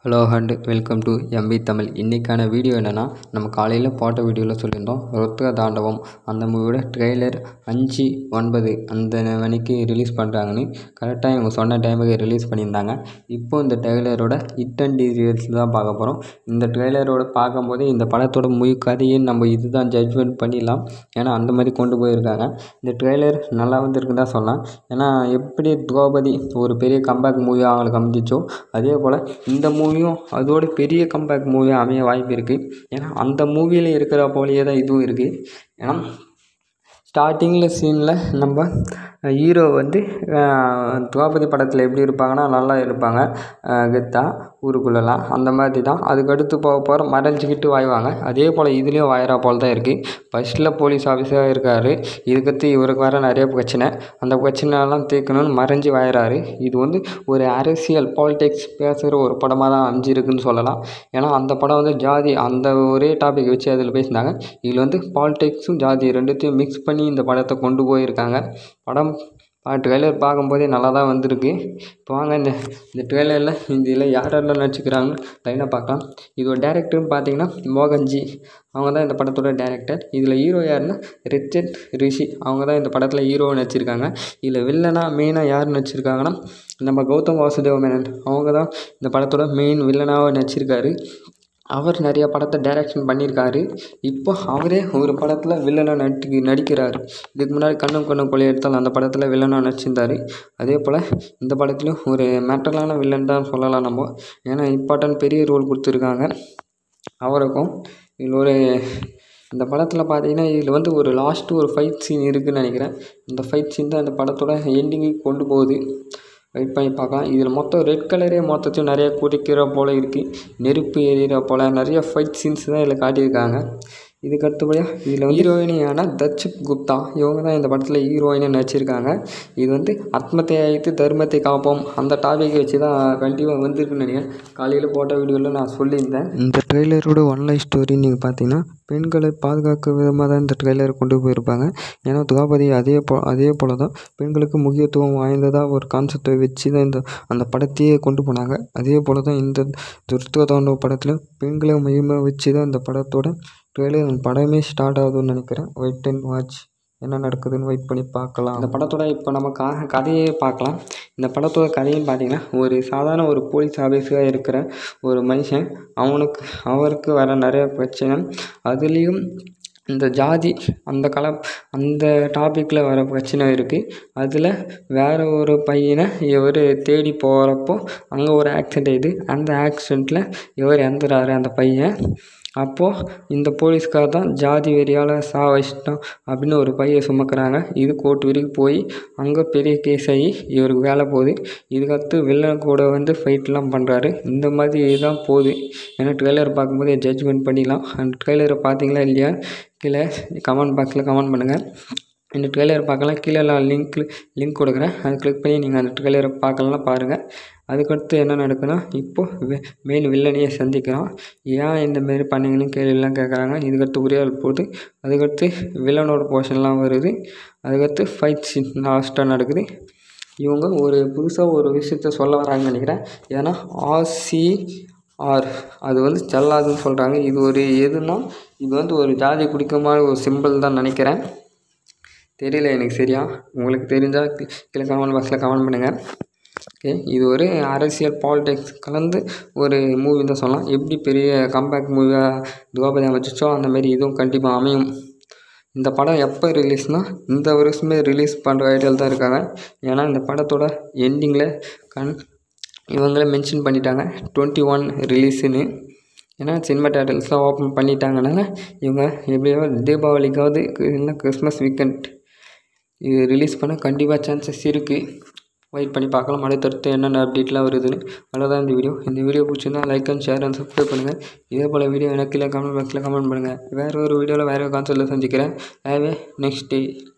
hello and welcome to MP Tamil இன்றைக்கான video என்னென்னா நம்ம காலையில் போட்ட வீடியோவில் சொல்லியிருந்தோம் ருத்ர தாண்டவம் அந்த மூவியோட ட்ரெய்லர் அஞ்சு ஒன்பது அந்த மணிக்கு ரிலீஸ் பண்ணுறாங்கன்னு கரெக்டாக இவங்க சொன்ன டைமுக்கு ரிலீஸ் பண்ணியிருந்தாங்க இப்போ இந்த ட்ரெய்லரோட ஹிட் அண்ட் டீரியல்ஸ் தான் பார்க்க போகிறோம் இந்த ட்ரெய்லரோட பார்க்கும்போதே இந்த படத்தோட முழு கதையை நம்ம இதுதான் ஜட்ஜ்மெண்ட் பண்ணிடலாம் ஏன்னா அந்த மாதிரி கொண்டு போயிருக்காங்க இந்த ட்ரெய்லர் நல்லா வந்திருக்குன்னு தான் சொல்லலாம் ஏன்னா எப்படி திரௌபதி ஒரு பெரிய கம்பேக் மூவி அவங்களுக்கு அமைஞ்சிச்சோ அதே போல் இந்த மூவியும் அதோட பெரிய கம்பேக் மூவியாக அமைய வாய்ப்பு இருக்குது ஏன்னா அந்த மூவியில் இருக்கிற போலயே தான் இதுவும் இருக்குது ஏன்னா ஸ்டார்டிங்கில் சீனில் நம்ம ஹீரோ வந்து திரௌபதி படத்தில் எப்படி இருப்பாங்கன்னா நல்லா இருப்பாங்க கெத்தாக ஊருக்குள்ளெல்லாம் அந்த மாதிரி தான் அதுக்கடுத்து போக போகிற மறைஞ்சிக்கிட்டு வாய்வாங்க அதே போல் இதுலேயும் வாயிறா போல் தான் இருக்குது ஃபஸ்ட்டில் போலீஸ் ஆஃபீஸராக இருக்கார் இதுக்கடுத்து இவருக்கு வர நிறைய பிரச்சனை அந்த பிரச்சனைலாம் தீர்க்கணும்னு மறைஞ்சி வாயிறாரு இது வந்து ஒரு அரசியல் பாலிடிக்ஸ் பேசுகிற ஒரு படமாக தான் அமைஞ்சிருக்குன்னு சொல்லலாம் ஏன்னா அந்த படம் வந்து ஜாதி அந்த ஒரே டாபிக் வச்சு அதில் பேசினாங்க இதில் வந்து பாலிடிக்ஸும் ஜாதி ரெண்டுத்தையும் மிக்ஸ் பண்ணி இந்த படத்தை கொண்டு போயிருக்காங்க படம் ட்ரெய்லர் பார்க்கும்போதே நல்லா தான் வந்திருக்கு இப்போ வாங்க இந்த இந்த ட்ரெய்லரில் இதில் யாரெல்லாம் நடிச்சுக்கிறாங்கன்னு லைனாக பார்க்கலாம் இதோட டேரக்டர்னு பார்த்தீங்கன்னா மோகன்ஜி அவங்க தான் இந்த படத்தோட டேரக்டர் இதில் ஹீரோ யாருன்னா ரிச்சர்ட் ரிஷி அவங்க தான் இந்த படத்தில் ஹீரோவை நடிச்சிருக்காங்க இதில் வில்லனாக மெயினாக யார் நடிச்சிருக்காங்கன்னா நம்ம கௌதம் வாசுதேவ மேனன் அவங்க தான் இந்த படத்தோட மெயின் வில்லனாக நடிச்சிருக்காரு அவர் நிறைய படத்தை டைரக்ஷன் பண்ணியிருக்காரு இப்போ அவரே ஒரு படத்தில் வில்லனாக நடி நடிக்கிறார் இதுக்கு முன்னாடி கண்ணும் கண்ணும் கொலை எடுத்தால் அந்த படத்தில் வில்லனாக நடிச்சிருந்தார் அதே போல் இந்த படத்துலையும் ஒரு மேட்டலான வில்லன் தான் சொல்லலாம் நம்ம ஏன்னா இம்பார்ட்டன்ட் பெரிய ரோல் கொடுத்துருக்காங்க அவருக்கும் இதில் ஒரு இந்த படத்தில் பார்த்தீங்கன்னா இதில் வந்து ஒரு லாஸ்ட்டு ஒரு ஃபைட் சீன் இருக்குதுன்னு நினைக்கிறேன் இந்த ஃபைட் சீன் தான் இந்த படத்தோட எண்டிங்குக்கு கொண்டு போகுது வெயிட் பண்ணி பார்க்கலாம் இதில் மொத்தம் ரெட் கலரே மொத்தத்தையும் நிறைய குறிக்கிற போல் இருக்குது நெருப்பு எரியிற போல் நிறைய ஃபைட் சீன்ஸ் தான் இதில் காட்டியிருக்காங்க இதுக்கு அடுத்தபடியாக இதில் ஹீரோயினியான தட்சிப் குப்தா இவங்க தான் இந்த படத்தில் ஹீரோயினாக நடிச்சிருக்காங்க இது வந்து அத்மத்தை அழைத்து தர்மத்தை காப்போம் அந்த டாபிக் வச்சு தான் கண்டிப்பாக வந்திருக்குன்னு நினைக்கிறேன் காலையில் போட்ட வீடியோவில் நான் சொல்லியிருந்தேன் இந்த ட்ரெய்லரோட ஒன்லைன் ஸ்டோரி நீங்கள் பார்த்தீங்கன்னா பெண்களை பாதுகாக்க விதமாக தான் இந்த ட்ரெய்லரை கொண்டு போயிருப்பாங்க ஏன்னா துகாபதி அதே போ அதே போல் தான் பெண்களுக்கு முக்கியத்துவம் வாய்ந்ததாக ஒரு கான்செப்டை வச்சு தான் இந்த அந்த படத்தையே கொண்டு போனாங்க அதே போல் தான் இந்த துர்த்த தாண்டவ படத்தில் பெண்களை மையமாக வச்சு தான் இந்த படத்தோட ட்ரெய்லர் படமே ஸ்டார்ட் ஆகுதுன்னு நினைக்கிறேன் வெயிட் அண்ட் வாட்ச் என்ன நடக்குதுன்னு வெயிட் பண்ணி பார்க்கலாம் இந்த படத்தோட இப்போ நம்ம கா கதையே பார்க்கலாம் இந்த படத்தோட கதையும் பார்த்தீங்கன்னா ஒரு சாதாரண ஒரு போலீஸ் ஆஃபீஸராக இருக்கிற ஒரு மனுஷன் அவனுக்கு அவருக்கு வர நிறைய பிரச்சனை அதுலேயும் இந்த ஜாதி அந்த கல அந்த டாப்பிக்கில் வர பிரச்சனை இருக்குது அதில் வேறு ஒரு பையனை இவர் தேடி போகிறப்போ அங்கே ஒரு ஆக்சிடெண்ட் ஆகிடுது அந்த ஆக்சிடெண்ட்டில் இவர் இறந்துறாரு அந்த பையன் அப்போது இந்த போலீஸ்கார் தான் ஜாதி வெறியால் சா வச்சிட்டோம் அப்படின்னு ஒரு பையை சுமக்கிறாங்க இது கோர்ட் வரைக்கும் போய் அங்கே பெரிய கேஸ் ஆகி இவருக்கு வேலை போகுது இதுக்கடுத்து வில்லன் கூட வந்து ஃபைட்லாம் பண்ணுறாரு இந்த மாதிரி இதுதான் போகுது ஏன்னா ட்ரெய்லர் பார்க்கும்போது ஜட்ஜ்மெண்ட் பண்ணிடலாம் அந்த ட்ரெய்லரை பார்த்தீங்களா இல்லையா கீழே கமெண்ட் பாக்ஸில் கமெண்ட் பண்ணுங்கள் இந்த ட்ரெய்லர் பார்க்கலாம் கீழே நான் லிங்க் லிங்க் கொடுக்குறேன் அதை கிளிக் பண்ணி நீங்கள் அந்த ட்ரெய்லரை பார்க்கலாம் பாருங்கள் அதுக்கடுத்து என்ன நடக்குதுன்னா இப்போது மெயின் வில்லனையே சந்திக்கிறோம் ஏன் இந்த மாரி பண்ணீங்கன்னு கேள்வியெல்லாம் கேட்குறாங்க இதுக்கடுத்து உரையாடல் போகுது அதுக்கடுத்து வில்லனோட போர்ஷன்லாம் வருது அதுக்கடுத்து ஃபைட் சீன் லாஸ்ட்டாக நடக்குது இவங்க ஒரு புதுசாக ஒரு விஷயத்த சொல்ல வராங்கன்னு நினைக்கிறேன் ஏன்னா ஆர்சி ஆர் அது வந்து செல்லாதுன்னு சொல்கிறாங்க இது ஒரு எதுனா இது வந்து ஒரு ஜாதி குடிக்கமான ஒரு சிம்பிள் தான் நினைக்கிறேன் தெரியல எனக்கு சரியா உங்களுக்கு தெரிஞ்சால் கீழே கமெண்ட் பாக்ஸில் கமெண்ட் பண்ணுங்கள் ஓகே இது ஒரு அரசியல் பாலிடிக்ஸ் கலந்து ஒரு மூவி தான் சொல்லலாம் எப்படி பெரிய கம்பேக் மூவியாக துவாபதி அமைச்சிச்சோ அந்த மாதிரி இதுவும் கண்டிப்பாக அமையும் இந்த படம் எப்போ ரிலீஸ்னால் இந்த வருஷமே ரிலீஸ் பண்ணுற ஐடியாவில் தான் இருக்காங்க ஏன்னா இந்த படத்தோட எண்டிங்கில் கண் இவங்களே மென்ஷன் பண்ணிட்டாங்க டுவெண்ட்டி ஒன் ரிலீஸுன்னு ஏன்னா சினிமா தேட்டர்ஸ்லாம் ஓப்பன் பண்ணிட்டாங்கனால இவங்க எப்படியோ தீபாவளிக்காவது இல்லை கிறிஸ்மஸ் வீக்கெண்ட் இது ரிலீஸ் பண்ண கண்டிப்பாக சான்சஸ் இருக்குது வெயிட் பண்ணி பார்க்கலாம் அடுத்தடுத்து என்னென்ன அப்டேட்லாம் வருதுன்னு அவ்வளோதான் இந்த வீடியோ இந்த வீடியோ பிடிச்சிருந்தா like and share and subscribe பண்ணுங்கள் இதே போல் வீடியோ எனக்கு கீழே கமெண்ட் பாக்ஸில் கமெண்ட் பண்ணுங்கள் வேறு ஒரு வீடியோவில் வேறு ஒரு கான்செப்ட்டில் சந்திக்கிறேன் ஹேவ் ஏ நெக்ஸ்ட் டே